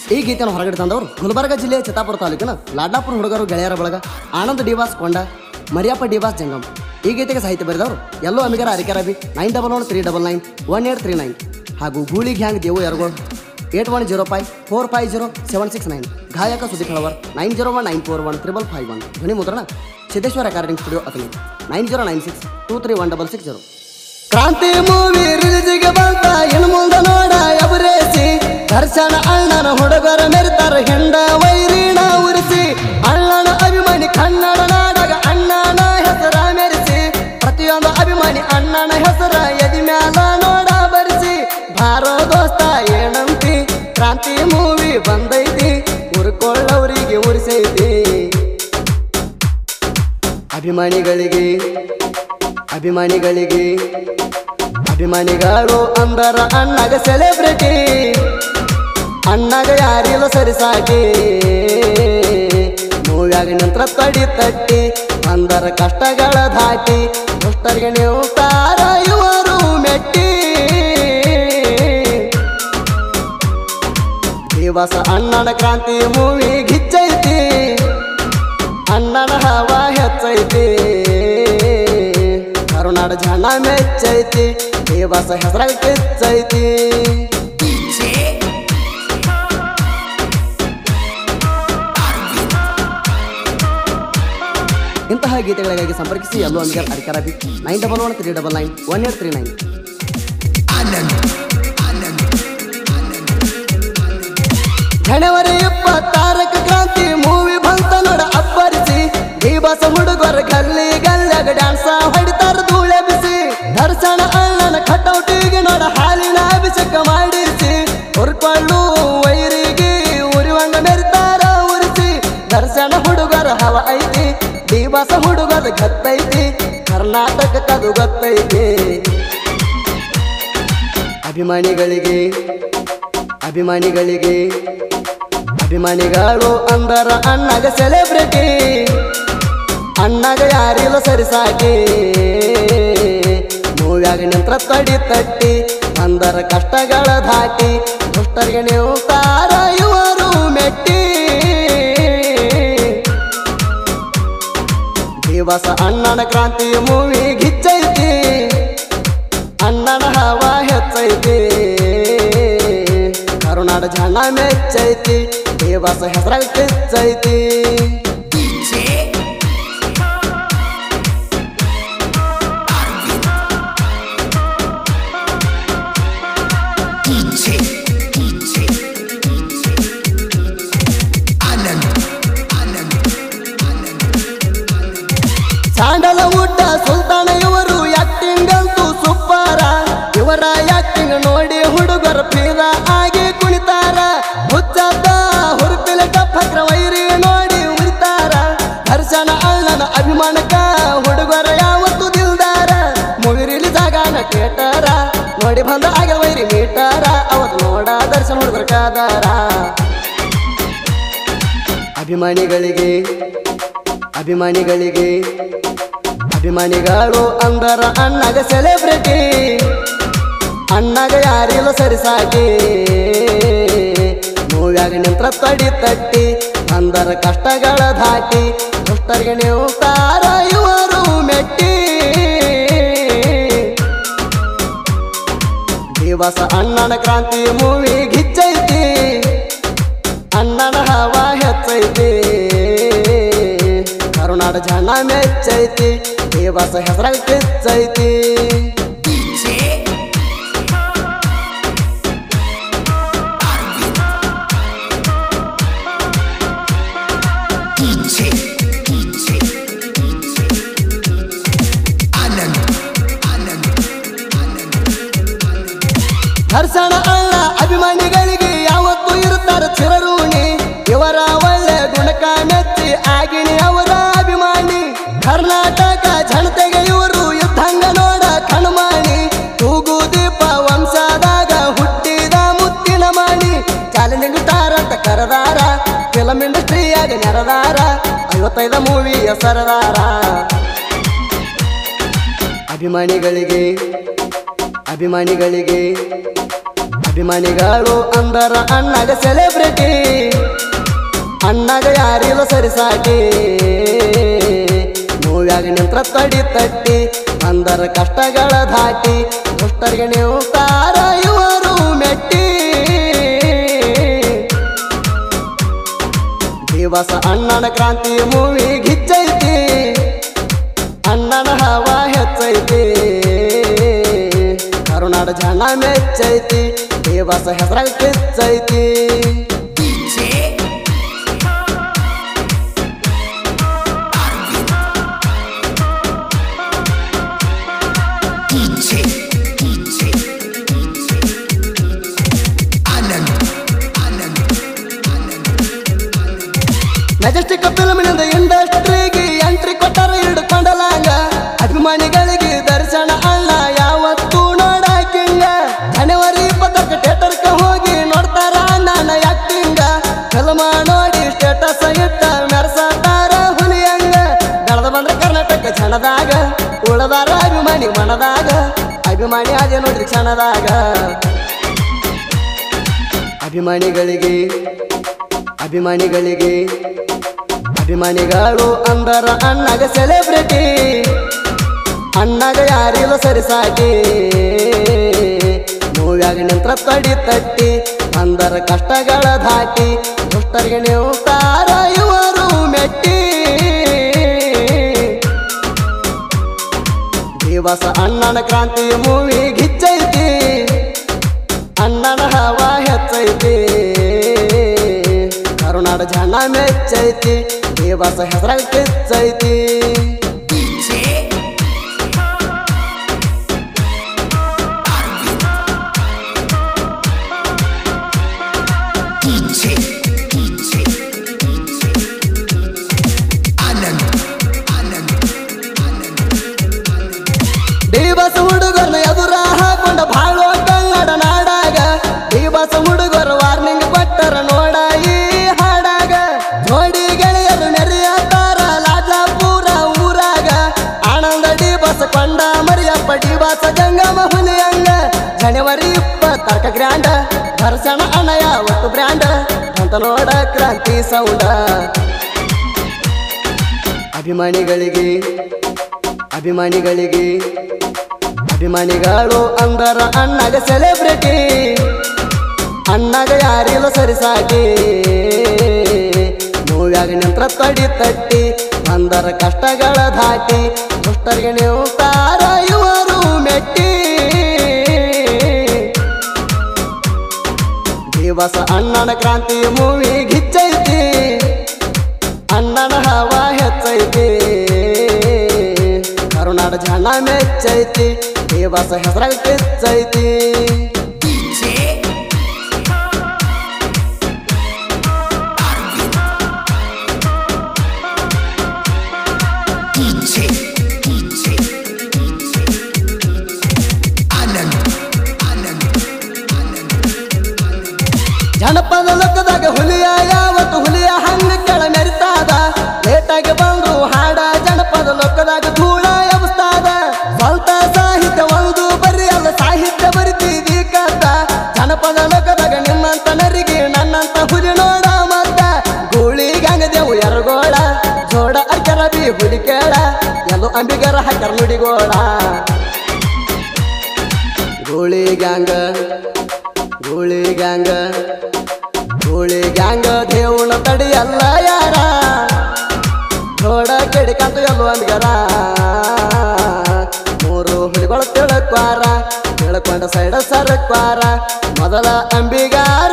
ಈ ಗೀತೆಯನ್ನು ಹೊರಗಡೆ ತಂದವರು ಗುಲ್ಬರ್ಗ ಜಿಲ್ಲೆಯ ಚಿತ್ತಾಪುರ ತಾಲೂಕಿನ ಲಾಡ್ಲಾಪುರ ಹುಡುಗರು ಗೆಳೆಯರ ಬಳಗ ಆನಂದ್ ಡಿವಾಸ್ ಕೊಂಡ ಮರಿಯಪ್ಪ ಡಿವಾಸ್ ಜಂಗಮ್ ಈ ಗೀತೆಗೆ ಸಾಹಿತ್ಯ ಬರೆದವರು ಎಲ್ಲೋ ಅಮಿಗರ ಅರಿಕೆರಬಿ nine double one three double nine one eight three nine ಹಾಗೂ ಗೂಳಿ gang Devu Yaragol eight one zero five four five zero seven six nine ಗಾಯಕ Sudeep Halavar nine zero one nine four one triple five one ಧ್ವನಿ ಮುದ್ರಣ Siddeshwara recording studio Athani nine zero nine six two three one double six zero Kranti movie ರಿಲೀಜಿಗೆ ಬಂತ ಇನ್ನು ಮುಂದೆ ನೋಡ ಎಬರೇಸಿ ದರ್ಶನ ಅಣ್ಣನ ಹುಡುಗರ ಮೆರಿತಾರ ಹೆಂಡ ವೈರಿಣ ಉರಿಸಿ ಅಣ್ಣನ ಅಭಿಮಾನಿ ಕನ್ನಡ ನಾಡಗ ಅಣ್ಣನ ಹೆಸರ ಮೆರೆಸಿ ಪ್ರತಿಯೊಂದು ಅಭಿಮಾನಿ ಅಣ್ಣನ ಹೆಸರ ಎದಿ ಮ್ಯಾಲ ನೋಡ ಬರಿಸಿ ಬಾರೋ ದೋಸ್ತ ಏನಂತಿ ಕ್ರಾಂತಿ ಮೂವಿ ಬಂದೈತಿ ಉರ್ಕೊಳ್ಳೋರಿಗೆ ಉರಿಸೈತಿ ಅಭಿಮಾನಿಗಳಿಗೆ ಅಭಿಮಾನಿಗಳಿಗೆ ಅಭಿಮಾನಿಗಳು ಅಂದರ ಅಣ್ಣಗ ಸೆಲೆಬ್ರಿಟಿ ಅಣ್ಣಗ ಯಾರಿಲ್ಲ ಸರಿಸಾಗಿ ಮೂವ್ಯಾಗ ನಂತರ ತಡಿ ತಟ್ಟಿ ಅಂದರ ಕಷ್ಟಗಳ ದಾಟಿ ದುಷ್ಟರಿಗೆ ನೀವು ತಾರ ಇವರು ಮೆಟ್ಟಿ ದಿವಸ ಅಣ್ಣನ ಕ್ರಾಂತಿ ಮೂವಿ ಗಿಚ್ಚೈತಿ ಅಣ್ಣನ ಹವ ಹೆಚ್ಚೈತಿ ಕರುನಾಡ ಜನ ಮೆಚ್ಚೈತಿ ದೇವಸ ಹೆಸರಾಗ ಕಿಚ್ಚೈತಿ ಇಂತಹ ಗೀತೆಗಳಿಗಾಗಿ ಸಂಪರ್ಕಿಸಿ ಎಲ್ಲೋ ಅಮಿಗರ್ ಅರಿಕರಾಬಿ nine double one three double nine one eight three nine ಜನವರಿ ಇಪ್ಪತ್ತಾರಕ ಕ್ರಾಂತಿ ಮೂವಿ ಬಂತ ನೋಡ ಅಬ್ಬರಿಸಿ ದಿವಸ ಹುಡುಗರ ಗಲ್ಲಿ ಗಲ್ಲಾಗ ಡ್ಯಾನ್ಸ ಹೊಡಿತಾರ ಧೂಳೆ ಬಿಸಿ ದರ್ಶನ ಅಣ್ಣನ ಕಟೌಟಿಗೆ ನೋಡ ಹಾಲಿನ ಅಭಿಷೇಕ ಮಾಡಿಸಿ ಹುರ್ಕೊಳ್ಳು ವೈರಿಗೆ ಉರಿವಂಗ ಮೆರಿತಾರ ಉರಿಸಿ ದರ್ಶನ ಹುಡುಗರ ಹವ ಐತಿ ದಿವಸ ಹುಡುಗರ ಗತ್ತೈತಿ ಕರ್ನಾಟಕಕ್ಕದು ಗೊತ್ತೈತಿ ಅಭಿಮಾನಿಗಳಿಗೆ ಅಭಿಮಾನಿಗಳಿಗೆ ಅಭಿಮಾನಿಗಳು ಅಂದರ ಅಣ್ಣಗ ಸೆಲೆಬ್ರಿಟಿ ಅಣ್ಣಗ ಯಾರಿಲ್ಲ ಸರಿಸಾಗಿ ಮೂವ್ಯಾಗ ನಿಂತ್ರ ತಡಿ ತಟ್ಟಿ ಅಂದರ ಕಷ್ಟಗಳ ದಾಟಿ ದುಷ್ಟರಿಗೆ ನೀವು ತಾರ ಇವರು ಮೆಟ್ಟಿ ದಿವಸ ಅಣ್ಣನ ಕ್ರಾಂತಿ ಮೂವಿ ಗಿಚ್ಚೈತಿ ಅಣ್ಣನ ಹವ ಹೆಚ್ಚೈತಿ ಕರುನಾಡ ಜನ ಮೆಚ್ಚೈತಿ ದೇವಸ ಹೆಸರಾಗ ಕಿಚ್ಚೈತಿ ಸಾಂಡಲ ಊಟ ಸುಲ್ತಾನ ಇವರು ಆಕ್ಟಿಂಗ್ ಅಂತೂ ಸೂಪರ ಇವರ ಆಕ್ಟಿಂಗ್ ನೋಡಿ ಹುಡುಗರ ಫೀದ ಆಗಿ ಕುಣಿತಾರ ಹುಚ್ಚದ ಹುರುಪಿಲ ಟಫಕ್ರ ವೈರಿ ನೋಡಿ ಉಳಿತಾರ ದರ್ಶನ ಅಣ್ಣನ ಅಭಿಮಾನಕ ಹುಡುಗರ ಯಾವತ್ತು ದಿಲ್ದಾರ ಮೂವಿ ರಿಲೀಸ್ ಆಗಾನ ಕೇಟಾರ ನೋಡಿ ಬಂದ ಆಗ ವೈರಿ ಮೀಟಾರ ಅವತ್ತು ನೋಡ ದರ್ಶನ ಹುಡುಗರ ಕಾದಾರ ಅಭಿಮಾನಿಗಳಿಗೆ ಅಭಿಮಾನಿಗಳಿಗೆ ಅಭಿಮಾನಿಗಳು ಅಂದರ ಅಣ್ಣಗ ಸೆಲೆಬ್ರಿಟಿ ಅಣ್ಣಗ ಯಾರಿಲ್ಲ ಸರಿಸಾಗಿ ಮೂವ್ಯಾಗ ನಿಂತ್ರ ತಡಿ ತಟ್ಟಿ ಅಂದರ ಕಷ್ಟಗಳ ದಾಟಿ ದುಷ್ಟರಿಗೆ ನೀವು ತಾರ ಇವರು ಮೆಟ್ಟಿ ದಿವಸ ಅಣ್ಣನ ಕ್ರಾಂತಿ ಮೂವಿ ಗಿಚ್ಚೈತಿ ಅಣ್ಣನ ಹವ ಹೆಚ್ಚೈತಿ ಕರುನಾಡ ಜನ ಮೆಚ್ಚೈತಿ ದೇವಸ ಹೆಸರಾಗ ಕಿಚ್ಚೈತಿ ದರ್ಶನ ಅಣ್ಣ ಅಭಿಮಾನಿಗಳಿಗೆ ಯಾವತ್ತೂ ಇರುತ್ತಾರ ಚಿರಋಣಿ ಇವರ ಒಳ್ಳೆ ಗುಣಕ ಮೆಚ್ಚಿ ಆಗಿನಿ ಅವರ ಅಭಿಮಾನಿ ಕರ್ನಾಟಕ ಜನತೆಗೆ ಇವರು ಯುದ್ಧಂಗ ನೋಡ ಕಣ್ಮಾಣಿ ತೂಗು ದೀಪ ವಂಶದಾಗ ಹುಟ್ಟಿದ ಮುತ್ತಿನ ಮಾಣಿ ಚಾಲೆಂಜಿಂಗ್ ಸ್ಟಾರ್ ಅಂತ ಕರೆದಾರ ಫಿಲಂ ಇಂಡಸ್ಟ್ರಿಯಾಗ ನೆರದಾರ ಐವತ್ತೈದ ಮೂವಿಯ ಸರದಾರ ಅಭಿಮಾನಿಗಳಿಗೆ ಅಭಿಮಾನಿಗಳಿಗೆ ಅಭಿಮಾನಿಗಳು ಅಂದರ ಅಣ್ಣಗ ಸೆಲೆಬ್ರಿಟಿ ಅಣ್ಣಗ ಯಾರಿಲ್ಲ ಸರಿಸಾಟಿ ಮೂವ್ಯಾಗ ನಿಂತ್ರ ತಡಿ ತಟ್ಟಿ ಅಂದರ ಕಷ್ಟಗಳ ಧಾಟಿ ದುಷ್ಟರಿಗೆ ನೀವು ತಾರ ಇವರು ಮೆಟ್ಟಿ ದಿವಸ ಅಣ್ಣನ ಕ್ರಾಂತಿ ಮೂವಿ ಗಿಚ್ಚೈತಿ ಅಣ್ಣನ ಹವ ಹೆಚ್ಚೈತಿ ಕರುನಾಡ ಜನ ಮೆಚ್ಚೈತಿ ದಿವಸ ಹೆಸರಾಗ ಕಿಚ್ಚೈತಿ DJ, DJ, DJ, Anand, Anand, Majestic ಫಿಲ್ಮಿನಿಂದ ಇಂಡಸ್ಟ್ರಿಗೆ ಎಂಟ್ರಿ ಕೊಟ್ಟಾರ ಹಿಡ್ಕೊಂಡಲಾಗ ಅಭಿಮಾನಿಗಳಿಗೆ ದರ್ಶನ ಅಣ್ಣ ಯಾವತ್ತೂ ನೋಡಾಕಿಂಗ ಜನವರಿ ಇಪ್ಪತ್ತಕ್ಕೆ ಥಿಯೇಟರ್ಗೆ ಹೋಗಿ ನೋಡ್ತಾರ ಅಣ್ಣನ ಆಕ್ಟಿಂಗ ಫಿಲ್ಮ ನೋಡಿ ಸ್ಟೇಟಸ್ ಇಟ್ಟ ಮೆರೆಸತಾರ ಹುಲಿಯಂಗ ಬೆಳೆದ ಬಂದ್ರ ಕರ್ನಾಟಕ ಜನದಾಗ ಉಳದಾರ ಅಭಿಮಾನಿ ಮನದಾಗ ಅಭಿಮಾನಿ ಅದೇ ನೋಡ್ರಿ ಕ್ಷಣದಾಗ ಅಭಿಮಾನಿಗಳಿಗೆ ಅಭಿಮಾನಿಗಳಿಗೆ ಅಭಿಮಾನಿಗಳು ಅಂದರ ಅಣ್ಣಗ ಸೆಲೆಬ್ರಿಟಿ ಅಣ್ಣಗ ಯಾರಿಲ್ಲ ಸರಿಸಾಟಿ ಮೂವ್ಯಾಗ ನಿಂತ್ರ ತಡಿ ತಟ್ಟಿ ಅಂದರ ಕಷ್ಟಗಳ ಧಾಟಿ ದುಷ್ಟರಿಗೆ ನೀವು ತಾರ ಇವರು ಮೆಟ್ಟಿ ದಿವಸ ಅಣ್ಣನ ಕ್ರಾಂತಿ ಮೂವಿ ಗಿಚ್ಚೈತಿ ಅಣ್ಣನ ಹವ ಹೆಚ್ಚೈತಿ ಕರುನಾಡ ಜನ ಮೆಚ್ಚೈತಿ ದಿವಸ ಹೆಸರಾಗ ಕಿಚ್ಚೈತಿ DJ, DJ, DJ, DJ, Anand, Anand, ದಿವಸ ಹುಡುಗರನ್ನ ಎದುರ ಹಾಕೊಂಡ ಬಾಳೋ ಕನ್ನಡ ನಾಡಾಗ ದಿವಸ ಹುಡುಗರು ವಾರ್ನಿಂಗ್ ಕೊಟ್ಟರ ನೋಡ ಈ ಹಾಡಾಗ ಜೋಡಿ ಗೆಳೆಯರು ನೆರೆಯತಾರ ಲಾಜಾಪುರ ಊರಾಗ ಆನಂದ ಡಿಬಸ ಕೊಂಡ ಮರಿಯಪ್ಪ ಡಿಬಾಸ ಗಂಗಮ್ಮ ಹುಲಿಯಂಗ ಜನವರಿ ಇಪ್ಪತ್ತಾರಕ ಗ್ರ್ಯಾಂಡ ದರ್ಶನ ಅಣ್ಣಯ ಒಟ್ಟು ಬ್ರ್ಯಾಂಡ್ ಅಂತ ನೋಡ ಕ್ರಾಂತಿ ಸೌಂಡ ಅಭಿಮಾನಿಗಳಿಗೆ ಅಭಿಮಾನಿಗಳಿಗೆ ಅಭಿಮಾನಿಗಳು ಅಂದರ ಅಣ್ಣಗ ಸೆಲೆಬ್ರಿಟಿ ಅಣ್ಣಗ ಯಾರಿಲ್ಲ ಸರಿಸಾಟಿ ಮೂವ್ಯಾಗ ನಿಂತ್ರ ತಡಿ ತಟ್ಟಿ ಅಂದರ ಕಷ್ಟಗಳ ಧಾಟಿ ದುಷ್ಟರಿಗೆ ನೀವು ತಾರ ಇವರು ಮೆಟ್ಟಿ ದಿವಸ ಅಣ್ಣನ ಕ್ರಾಂತಿ ಮೂವಿ ಗಿಚ್ಚೈತಿ ಅಣ್ಣನ ಹವ ಹೆಚ್ಚೈತಿ ಕರುನಾಡ ಜನ ಮೆಚ್ಚೈತಿ ದಿವಸ ಹೆಸರಾಗ ಕಿಚ್ಚೈತಿ DJ, DJ, DJ, DJ, Anand, Anand, ಜನಪದ ಲೋಕದಾಗ ಹುಲಿಯ ಯಾವತ್ತು ಹುಲಿಯ ಹಂಗ ಕೆಳ ಮೆರಿತಾದ ಲೇಟಾಗಿ ಬಂದು ಹಾಡ ಜನಪದ ಲೋಕದಾಗ ಧೂಳ ಎಬ್ಸ್ತಾದ ಸ್ವಂತ ಸಾಹಿತ್ಯ ಒಂದು ಬರಿ ಅಲ್ಲ ಸಾಹಿತ್ಯ ಬರಿತೀದಿ ಕತ್ತ ಜನಪದ ಲೋಕದಾಗ ನಿನ್ನಂತ ನರಿಗೆ ನನ್ನಂತ ಹುಲಿ ನೋಡ ಮತ್ತ ಗೂಳಿ ಗಂಗದೇವು ಎರಗೋಳ ಜೋಡ ಅರ್ಕರ ಬಿ ಹುಲಿ ಕೇಳ ಎಲ್ಲೋ ಅಂಬಿಗರ ಹಾಕರ್ ನುಡಿಗೋಳ ಗೂಳಿ ಗ್ಯಾಂಗ ಗೂಳಿ ಗ್ಯಾಂಗ ಗೂಳಿ ಗ್ಯಾಂಗ ದೇವನ ತಡಿಯಲ್ಲ ಯಾರ ನೋಡ ಕೆಡಿಕಂತ ಎಲ್ಲೋ ಅಂದ್ಗರ ಮೂರು ಹುಲಿಗಳು ತಿಳಕ್ವಾರ ತಿಳ್ಕೊಂಡ ಸೈಡ ಸರಕ್ವಾರ ಮೊದಲ ಅಂಬಿಗಾರ